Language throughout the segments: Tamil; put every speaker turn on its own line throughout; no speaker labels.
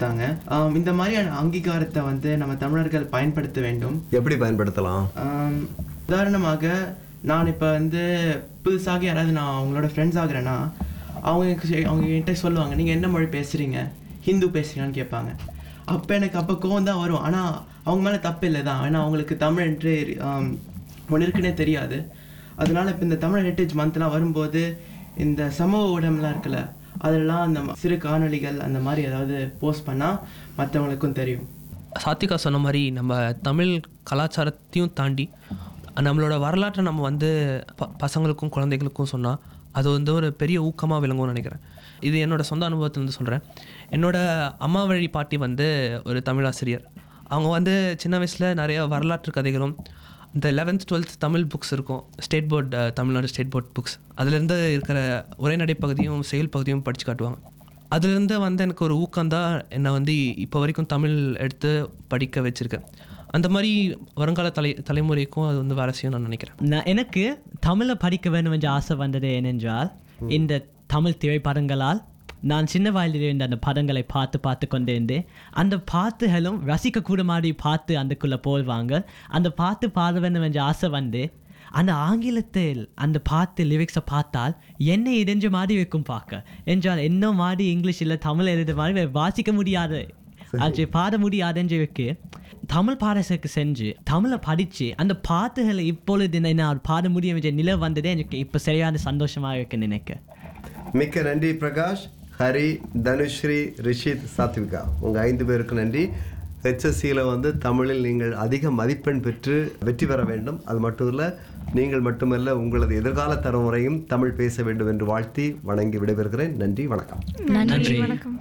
கொடுத்தாங்க ஆம், இந்த மாதிரியான அங்கீகாரத்தை வந்து நம்ம தமிழர்கள் பயன்படுத்த வேண்டும்
எப்படி பயன்படுத்தலாம்
ஆம், உதாரணமாக நான் இப்போ வந்து புதுசாக யாராவது நான் அவங்களோட ஃப்ரெண்ட்ஸ் ஆகுறேன்னா அவங்க எனக்கு- அவங்க என்கிட்ட சொல்லுவாங்க நீங்கள் என்ன மொழி பேசுகிறீங்க ஹிந்து பேசுறீங்களான்னு கேட்பாங்க அப்போ எனக்கு அப்போ கோவம் தான் வரும் ஆனால் அவங்க மேலே தப்பு இல்லை தான் ஏன்னா அவங்களுக்கு தமிழ் என்று ஆம், ஒன்று இருக்குன்னே தெரியாது அதனால இப்போ இந்த தமிழ் ஹெரிட்டேஜ் மந்த்லாம் வரும்போது இந்த சமூக ஊடகம்லாம் இருக்குல்ல அதெல்லாம் அந்த ம- சிறு காணொளிகள் அந்த மாதிரி ஏதாவது போஸ்ட் பண்ணால் மற்றவங்களுக்கும் தெரியும்
சாத்திகா சொன்ன மாதிரி நம்ம தமிழ் கலாச்சாரத்தையும் தாண்டி நம்மளோட வரலாற்றை நம்ம வந்து ப பசங்களுக்கும் குழந்தைகளுக்கும் சொன்னால் அது வந்து ஒரு பெரிய ஊக்கமாக விளங்கும்னு நினைக்கிறேன் இது என்னோட சொந்த அனுபவத்திலேருந்து சொல்கிறேன் என்னோட அம்மா வழி பாட்டி வந்து ஒரு தமிழாசிரியர் அவங்க வந்து சின்ன வயசில் நிறைய வரலாற்று கதைகளும் இந்த லெவன்த் டுவெல்த் தமிழ் புக்ஸ் இருக்கும் state board Tamil Nadu state board books அதுலேருந்து இருக்கிற உரைநடை பகுதியும் செயல் பகுதியும் படித்து காட்டுவாங்க அதுலேருந்து வந்து எனக்கு ஒரு ஊக்கம் தான் என்னை வந்து இப்போ வரைக்கும் தமிழ் எடுத்து படிக்க வச்சிருக்கேன் அந்த மாதிரி வருங்கால தலை தலைமுறைக்கும் அது வந்து வேலை செய்யும் நான் நினைக்கிறேன்
நான் எனக்கு தமிழை படிக்க வேண்டும் என்ற ஆசை வந்தது ஏனென்றால் இந்த தமிழ் திரைப்படங்களால் நான் சின்ன வயதில் இருந்த அந்த படங்களை பார்த்து பார்த்து கொண்டிருந்து அந்த பாட்டுகளும் ரசிக்கக்கூட மாதிரி பார்த்து அதுக்குள்ளே போடுவாங்க அந்த பாட்டு பாட வேண்டும் என்ற ஆசை வந்து அந்த ஆங்கிலத்தில் அந்த பாட்டு லிரிக்ஸை பார்த்தால் என்ன இடைஞ்ச மாதிரி இருக்கும் பார்க்க என்றால் என்ன மாதிரி இங்கிலீஷில் தமிழ் எழுத மாதிரி வாசிக்க முடியாது அது பாட முடியாதுன்னு இருக்கு தமிழ் பாடசுக்கு செஞ்சு தமிழை படித்து அந்த பாட்டுகளை இப்பொழுது நான் பாட முடியும் என்ற நிலை வந்ததே எனக்கு இப்போ சரியான சந்தோஷமாக இருக்குன்னு நினைக்க
மிக்க நன்றி பிரகாஷ் ஹரி தனுஸ்ரீ ரிஷித் சாத்விகா உங்கள் ஐந்து பேருக்கு நன்றி ஹெச்எஸ்சியில் வந்து தமிழில் நீங்கள் அதிக மதிப்பெண் பெற்று வெற்றி பெற வேண்டும் அது மட்டும் இல்லை நீங்கள் மட்டுமல்ல உங்களது எதிர்கால தலைமுறையும் தமிழ் பேச வேண்டும் என்று வாழ்த்தி வணங்கி விடைபெறுகிறேன் நன்றி வணக்கம்
நன்றி வணக்கம்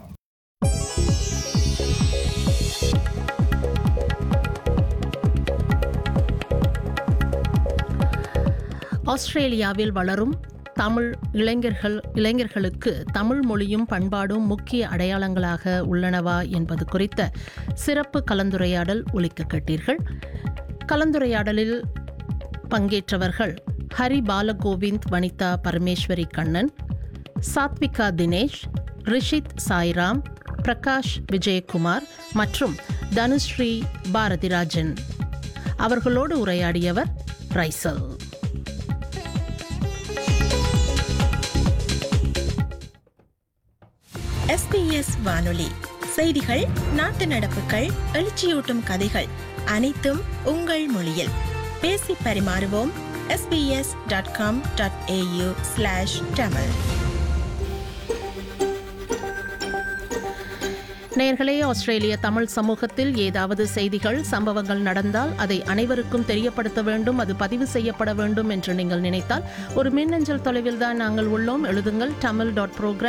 ஆஸ்திரேலியாவில் வளரும் தமிழ் இளைஞர்கள் இளைஞர்களுக்கு தமிழ் மொழியும் பண்பாடும் முக்கிய அடையாளங்களாக உள்ளனவா என்பது குறித்த சிறப்பு கலந்துரையாடல் ஒலிக்க கேட்டீர்கள் கலந்துரையாடலில் பங்கேற்றவர்கள் ஹரி பாலகோவிந்த் வனிதா பரமேஸ்வரி கண்ணன் சாத்விகா தினேஷ் ரிஷித் சாய்ராம் பிரகாஷ் விஜயகுமார் மற்றும் தனுஸ்ரீ பாரதிராஜன் அவர்களோடு உரையாடியவர் ரைசல்
எஸ்பிஎஸ் வானொலி செய்திகள் நாட்டு நடப்புகள் எழுச்சியூட்டும் கதைகள் அனைத்தும் உங்கள் மொழியில் பேசி பரிமாறுவோம் SBS dot com dot AU slash Tamil
நேயர்களே ஆஸ்திரேலிய தமிழ் சமூகத்தில் ஏதாவது செய்திகள் சம்பவங்கள் நடந்தால் அதை அனைவருக்கும் தெரியப்படுத்த வேண்டும் அது பதிவு செய்யப்பட வேண்டும் என்று நீங்கள் நினைத்தால் ஒரு மின்னஞ்சல் தொலைவில் தான் நாங்கள் உள்ளோம் எழுதுங்கள் தமிழ் டாட் ப்ரோக்ராம்